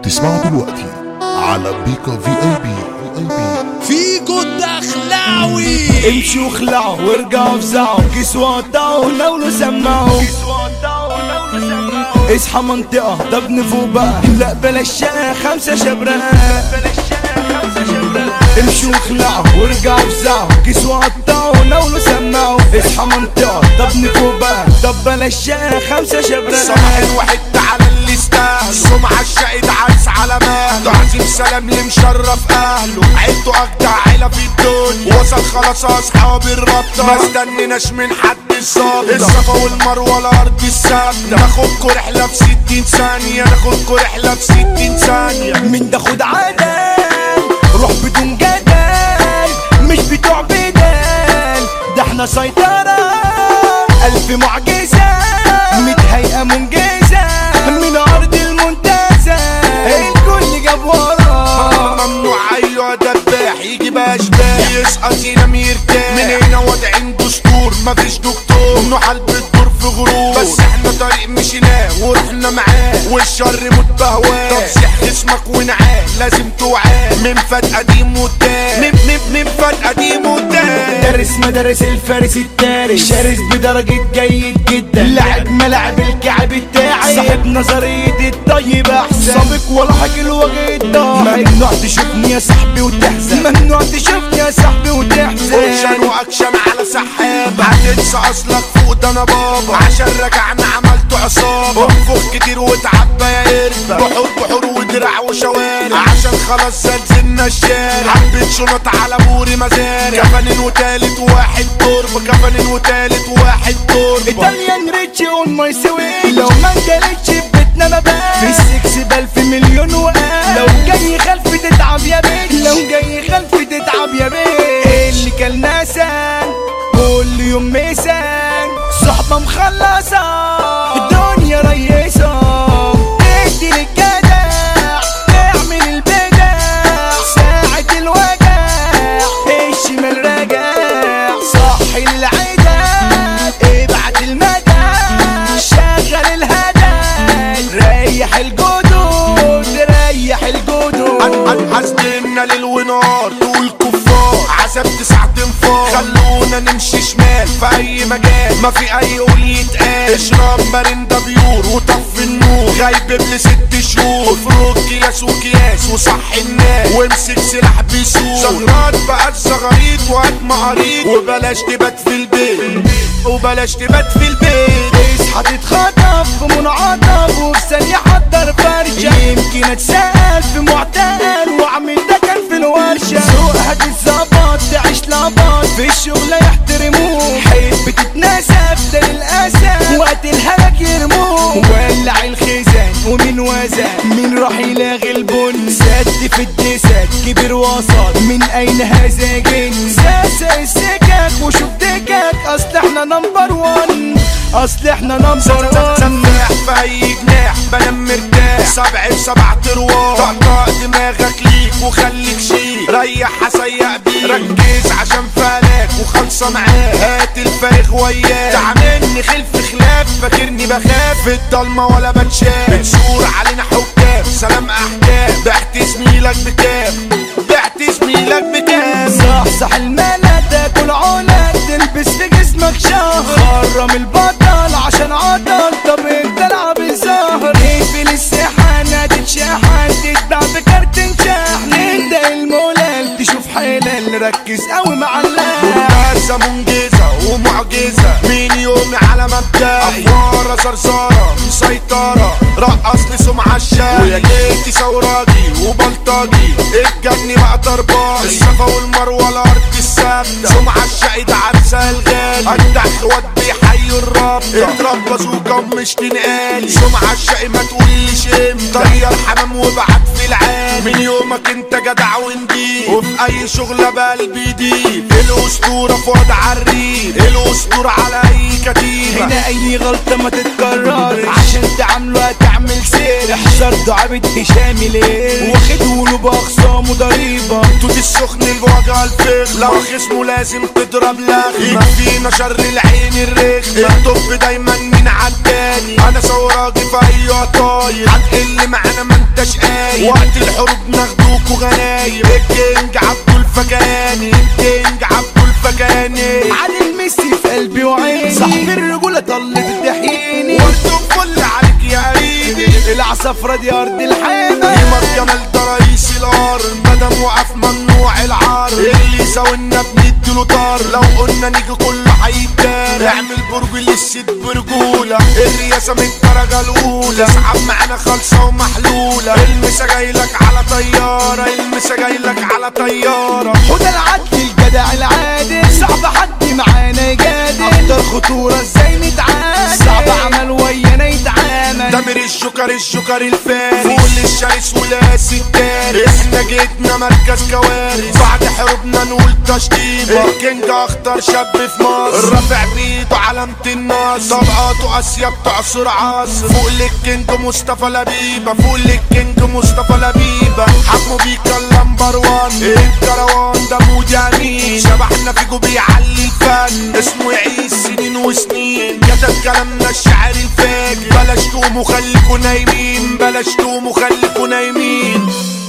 تسمعوا دلوقتي على بيكا في اي بي في اي بي فيكو الدخلاوي امشوا خلعوا وارجعوا فزعوا كسوة قطعوا ناولوا سمعوا اصحى منطقة طب نفوق بقى لا بلاش شقة خمسة شبرة امشوا خلعوا وارجعوا فزعوا كسوة قطعوا ناولوا سمعوا اصحى منطقة طب نفوق بقى طب بلاش شقة خمسة شبرة صباح الواحد على اللي استاهل سمعة الشقيد عايز على مهله عظيم سلام اللي مشرف اهله عيلته اجدع عيلة في الدنيا وصل خلاص اصحاب الرابطة ما استنيناش من حد الصابط الصفا والمروة الارض الثابتة ناخدكوا رحلة في ستين ثانية ناخدكوا رحلة في ستين ثانية من ده خد عدل روح بدون جدل مش بتوع بدل ده احنا سيطرة ألف معجزة ميت هيئة منجزة من أرض المنتزه الكل جاب ورا ممنوع ايوه دباح يجي باشباح يسقط ينام يرتاح من هنا وضعين دستور مفيش دكتور ممنوع الدور في غرور بس احنا طريق مشيناه ورحنا معاه والشر متبهواه طب سيح جسمك ونعاه لازم توعاه من فات قديم وتاه من من من فات قديم وتاه درس مدارس الفارس التاري شرس بدرجة جيد جدا لاعب ملاعب الكعب بتاعي صاحب نظرية الطيب احسن سابق ولاحق الوجه الضاحي ممنوع تشوفني يا صاحبي وتحزن ممنوع تشوفني يا صاحبي وتحزن اوشن واكشن على سحاب هتنسى اصلك فوق ده انا بابا عشان رجعنا عملت عصابة انفخ كتير وتعبى يا قربة بحور بحور ودراع وشوارع عشان خلاص زلزلنا الشارع حبيت شنط على بوري مزارع كفنين وتالت واحد تربة كفنين وتالت واحد تربة ايطاليان ريتش اون ماي سوي لو ما انجلتش في بيتنا ما بقى في السكس بألف مليون وقال لو جاي خلف تتعب يا بيت لو جاي خلف تتعب يا بيت اللي كان ناسان كل يوم ميسان صحبة مخلصة الدنيا ريسة تدي للجدع تعمل البدع ساعة الوجع الشمال راجع صح العدا ابعت المدى شغل الهدى ريح الجدود ريح الجدود حسبنا ليل ونار دول كفار عذاب تسعة انفار خلونا نمشي شمال في اي مجال ما في اي قول يتقال اشرب مرندة بيور وطفي النور غايب ابن ست شهور افرك كياس وكياس وصح الناس وامسك سلاح بيسور زغرات بقت زغاريط وقت مقاريط وبلاش تبات في البيت وبلاش تبات في البيت اصحى تتخطف في منعطف وفي ثانية حضر فرشة يمكن اتسأل في معتقل واعمل ده كان في الورشة سوق هتتظبط تعيش لبط في الشغل يحترموه حب تتناسب ده للأسف وقت الهلك يرموه ولع الخزان ومن وزن من راح يلاغي البن سد في الدسات كبر وسط من اين هذا جن ساسة السكك وشوف دكك اصل احنا نمبر وان اصل احنا نمبر وان سفاح في اي جناح بنام مرتاح سبع بسبع ترواح طقطق دماغك ليك وخليك شيك ريح هسيق بيك ركز عشان فالك وخلصة معاك هات الفارغ وياك تعاملني خلف خلاف فاكرني بخاف في الضلمة ولا بتشاف بتشور علينا حكام سلام احكام بعت زميلك بكام بعت زميلك بكام صح صح الملا تاكل علا تلبس في جسمك شهر خرم البطل عشان عطل طب انت العب الزهر اقفل الساحة تتشحن تتباع بكارت شحن انت المولال تشوف حلال ركز قوي مع الله منتهزة منجزة ومعجزة مين يومي على مبدأ أفوارة صرصارة مسيطرة رقص لي سمعة الشاي ويا جيتي ثوراجي وبلطجي الجني بقى ضربان الصفا والمروة الأرض الثابتة سمعة الشقي ده عرسة الغالي أجدع خوات بيحيوا الرابطة اضرب بازوكا ومش تنقالي سمعة الشقي ما تقوليش امتى طير حمام وبعت في العالي من يومك انت جدع ونجيب وفي اي شغلة بقلبي دي الاسطورة فؤاد عريب الاسطورة على اي كتيبة هنا اي غلطة ما تتكرر عشان تعمله هتعمل سير احذر ضعبة هشام ليه واخد ولو باخصامه ضريبة توت السخن الوجع الفخم لو خصمه لازم تضرب لخمة فينا شر العين الرخمة الطب دايما من عالتاني انا ثوراجي في اي طاير هتقل معانا ما انتش قايل وقت الحروب ناخدوك وغنايم الكينج عبدو الفكاني الكينج عبدو الفكاني علي الميسي في قلبي وعيني صاحب الرجولة طلت تحييني وانتم فل عليك يا قريبي العصفرة دي ارض الحامة قيمة جمال ده رئيس الارض مدام وقف ممنوع العار اللي يساوينا بنديله طار لو قلنا نيجي كله هيتدار اعمل برج للست برجولة الرياسة من الدرجة الأولى اسحب معانا خالصة ومحلولة المسا جايلك على طيارة المسا جايلك على طيارة حدى العدل الجدع العادل صعب حد معانا يجادل اكتر خطورة ازاي نتعامل صعب عمل ويانا يتعامل دمر الجوكر الجوكر الفارس فول الشرس ولاس الدارس احنا جيتنا مركز كوارث بعد حروبنا نقول تشطيبة الكينج اخطر شاب في مصر رافع بيده علامة النصر طبقاته اسيا بتعصر عصر فوق للكينج مصطفى لبيبة فوق للكينج مصطفى لبيبة حكمه بيكا اللمبر وان الكروان ده مود يمين شبحنا فيكو بيعلي الفن اسمه يعيش سنين وسنين كتب كلامنا الشعر الفاجر بلاش تقوموا خليكوا نايمين بلاش تقوموا خليكوا نايمين